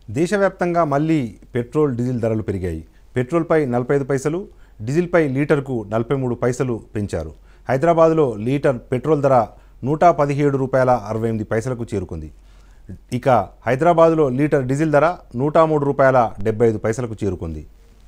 దేశవ్యాప్తంగా మళ్ళీ petrol diesel ధరలు పెరిగాయి పెట్రోల్పై నలభై ఐదు పైసలు డీజిల్పై లీటర్కు నలభై మూడు పైసలు పెంచారు హైదరాబాద్లో లీటర్ పెట్రోల్ ధర నూట పదిహేడు రూపాయల అరవై ఎనిమిది పైసలకు చేరుకుంది ఇక హైదరాబాద్లో లీటర్ డీజిల్ ధర నూట మూడు రూపాయల డెబ్బై ఐదు పైసలకు చేరుకుంది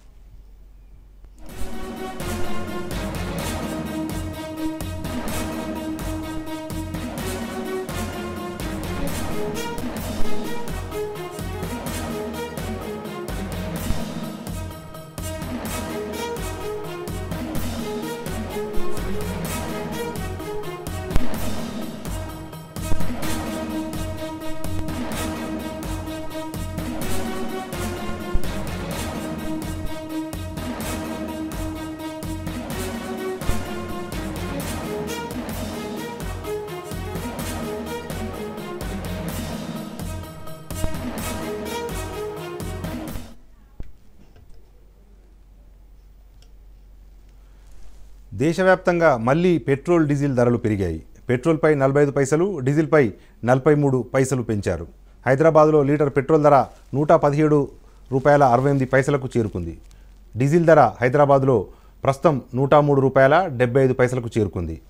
దేశవ్యాప్తంగా మళ్ళీ పెట్రోల్ డీజిల్ ధరలు పెరిగాయి పెట్రోల్పై నలభై ఐదు పైసలు డీజిల్పై నలభై మూడు పైసలు పెంచారు హైదరాబాద్లో లీటర్ పెట్రోల్ ధర నూట పదిహేడు రూపాయల అరవై ఎనిమిది పైసలకు చేరుకుంది డీజిల్ ధర హైదరాబాద్లో ప్రస్తుతం నూట మూడు రూపాయల డెబ్బై ఐదు పైసలకు చేరుకుంది